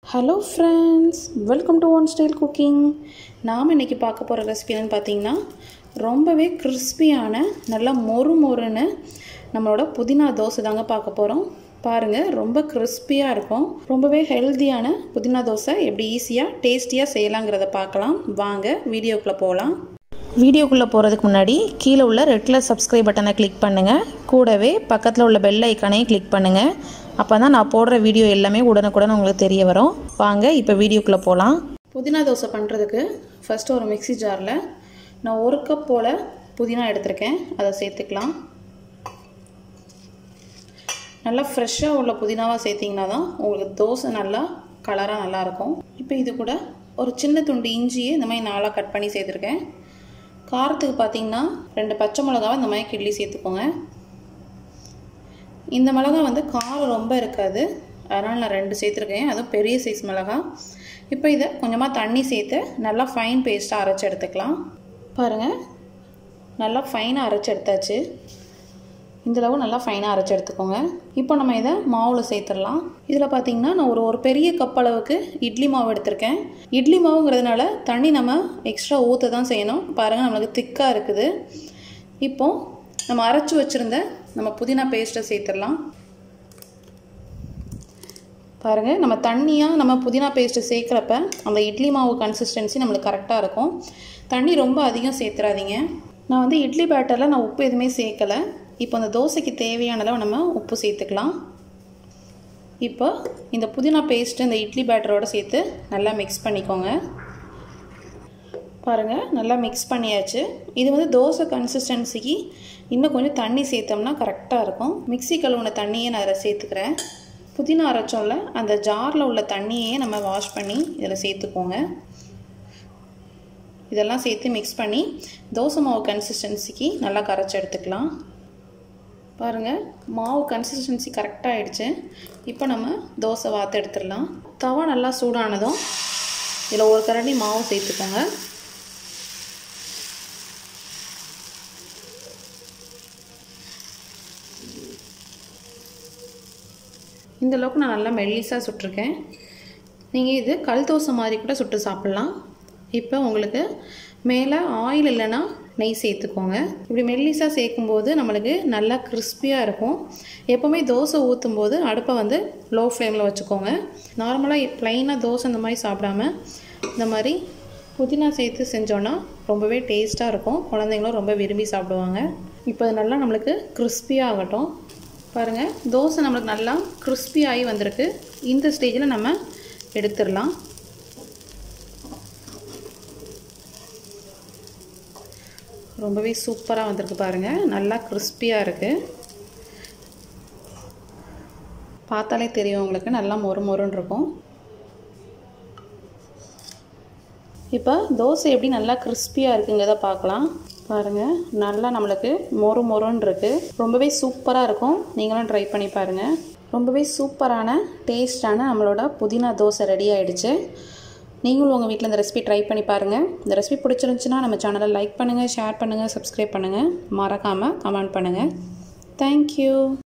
hello friends welcome to one style cooking நாம் இன்றைக்கி பார்க்க போகிற ரெசிபி என்னன்னு பார்த்தீங்கன்னா ரொம்பவே கிறிஸ்பியான நல்லா மொறு மொறுன்னு நம்மளோட புதினா தோசை தாங்க பார்க்க போகிறோம் பாருங்கள் ரொம்ப கிறிஸ்பியாக இருக்கும் ரொம்பவே ஹெல்த்தியான புதினா தோசை எப்படி ஈஸியாக டேஸ்டியாக செய்யலாங்கிறத பார்க்கலாம் வாங்க வீடியோக்குள்ளே போகலாம் வீடியோக்குள்ளே போகிறதுக்கு முன்னாடி கீழே உள்ள ரெட் கலர் சப்ஸ்கிரைப் பட்டனை கிளிக் பண்ணுங்கள் கூடவே பக்கத்தில் உள்ள பெல் ஐக்கானையும் கிளிக் பண்ணுங்கள் அப்போ தான் நான் போடுற வீடியோ எல்லாமே உடனுக்குடன் உங்களுக்கு தெரிய வரும் வாங்க இப்போ வீடியோக்குள்ளே போகலாம் புதினா தோசை பண்ணுறதுக்கு ஃபஸ்ட்டு ஒரு மிக்ஸி ஜாரில் நான் ஒரு கப் போல் புதினா எடுத்திருக்கேன் அதை சேர்த்துக்கலாம் நல்லா ஃப்ரெஷ்ஷாக உள்ள புதினாவாக சேர்த்திங்கன்னா தான் உங்களுக்கு தோசை நல்லா கலராக நல்லாயிருக்கும் இப்போ இது கூட ஒரு சின்ன துண்டு இஞ்சியை இந்த மாதிரி நாளாக கட் பண்ணி சேர்த்துருக்கேன் காரத்துக்கு பார்த்தீங்கன்னா ரெண்டு பச்சை மிளகாவை இந்த மாதிரி கிள்ளி சேர்த்துக்கோங்க இந்த மிளகா வந்து காரம் ரொம்ப இருக்காது அதனால் நான் ரெண்டு சேர்த்துருக்கேன் அதுவும் பெரிய சைஸ் மிளகா இப்போ இதை கொஞ்சமாக தண்ணி சேர்த்து நல்லா ஃபைன் பேஸ்ட்டாக அரைச்சி எடுத்துக்கலாம் பாருங்கள் நல்லா ஃபைனாக அரைச்சி எடுத்தாச்சு இந்தளவு நல்லா ஃபைனாக அரைச்சி எடுத்துக்கோங்க இப்போ நம்ம இதை மாவில் சேர்த்துடலாம் இதில் பார்த்திங்கன்னா நான் ஒரு ஒரு பெரிய கப் அளவுக்கு இட்லி மாவு எடுத்திருக்கேன் இட்லி மாவுங்கிறதுனால தண்ணி நம்ம எக்ஸ்ட்ரா ஊற்ற தான் செய்யணும் பாருங்கள் நம்மளுக்கு திக்காக இருக்குது இப்போது நம்ம அரைச்சி வச்சுருந்த நம்ம புதினா பேஸ்ட்டை சேர்த்துடலாம் பாருங்கள் நம்ம தண்ணியாக நம்ம புதினா பேஸ்ட்டு சேர்க்குறப்ப அந்த இட்லி மாவு கன்சிஸ்டன்சி நம்மளுக்கு கரெக்டாக இருக்கும் தண்ணி ரொம்ப அதிகம் சேர்த்துறாதீங்க நான் வந்து இட்லி பேட்டரில் நான் உப்பு எதுவுமே சேர்க்கலை இப்போ அந்த தோசைக்கு தேவையான அளவு நம்ம உப்பு சேர்த்துக்கலாம் இப்போ இந்த புதினா பேஸ்ட்டு இந்த இட்லி பேட்டரோடு சேர்த்து நல்லா மிக்ஸ் பண்ணிக்கோங்க பாருங்கள் நல்லா மிக்ஸ் பண்ணியாச்சு இது வந்து தோசை கன்சிஸ்டன்சிக்கு இன்னும் கொஞ்சம் தண்ணி சேர்த்தோம்னா கரெக்டாக இருக்கும் மிக்சி கழுவுன தண்ணியை நான் அதில் சேர்த்துக்கிறேன் புதினா அரைச்சோம்ல அந்த ஜாரில் உள்ள தண்ணியே நம்ம வாஷ் பண்ணி இதில் சேர்த்துக்கோங்க இதெல்லாம் சேர்த்து மிக்ஸ் பண்ணி தோசை மாவு கன்சிஸ்டன்சிக்கு நல்லா கரைச்சி எடுத்துக்கலாம் பாருங்கள் மாவு கன்சிஸ்டன்சி கரெக்டாக ஆகிடுச்சு இப்போ நம்ம தோசை வாத்து எடுத்துடலாம் தவா நல்லா சூடானதும் இதில் ஒரு கரண்டி மாவு சேர்த்துக்கோங்க இந்த அளவுக்கு நான் நல்லா மெல்லிஸாக சுட்டிருக்கேன் நீங்கள் இது கல் தோசை மாதிரி கூட சுட்டு சாப்பிட்லாம் இப்போ உங்களுக்கு மேலே ஆயில் இல்லைன்னா நெய் சேர்த்துக்கோங்க இப்படி மெல்லிஸாக சேர்க்கும்போது நம்மளுக்கு நல்லா கிறிஸ்பியாக இருக்கும் எப்போவுமே தோசை ஊற்றும் போது அடுப்பை வந்து லோ ஃப்ளேமில் வச்சுக்கோங்க நார்மலாக ப்ளைனாக தோசை இந்த மாதிரி சாப்பிடாம இந்த மாதிரி புதினா சேர்த்து செஞ்சோன்னா ரொம்பவே டேஸ்ட்டாக இருக்கும் குழந்தைங்களும் ரொம்ப விரும்பி சாப்பிடுவாங்க இப்போ இது நல்லா நம்மளுக்கு கிறிஸ்பியாக ஆகட்டும் பாருங்கள் தோசை நம்மளுக்கு நல்லா கிறிஸ்பி ஆகி வந்திருக்கு இந்த ஸ்டேஜில் நம்ம எடுத்துடலாம் ரொம்பவே சூப்பராக வந்திருக்கு பாருங்கள் நல்லா கிறிஸ்பியாக இருக்குது பார்த்தாலே தெரியும் உங்களுக்கு நல்லா மொறு மொறுன்னு இருக்கும் இப்போ தோசை எப்படி நல்லா கிறிஸ்பியாக இருக்குங்கிறத பார்க்கலாம் பாருங்கள் நல்லா நம்மளுக்கு மொறு மொறுன்னு இருக்குது ரொம்பவே சூப்பராக இருக்கும் நீங்களும் ட்ரை பண்ணி பாருங்கள் ரொம்பவே சூப்பரான டேஸ்டான நம்மளோட புதினா தோசை ரெடி ஆகிடுச்சு நீங்களும் உங்கள் வீட்டில் இந்த ரெசிபி ட்ரை பண்ணி பாருங்கள் இந்த ரெசிபி பிடிச்சிருந்துச்சுன்னா நம்ம சேனலை லைக் பண்ணுங்கள் ஷேர் பண்ணுங்கள் சப்ஸ்கிரைப் பண்ணுங்கள் மறக்காமல் கமெண்ட் பண்ணுங்கள் தேங்க்யூ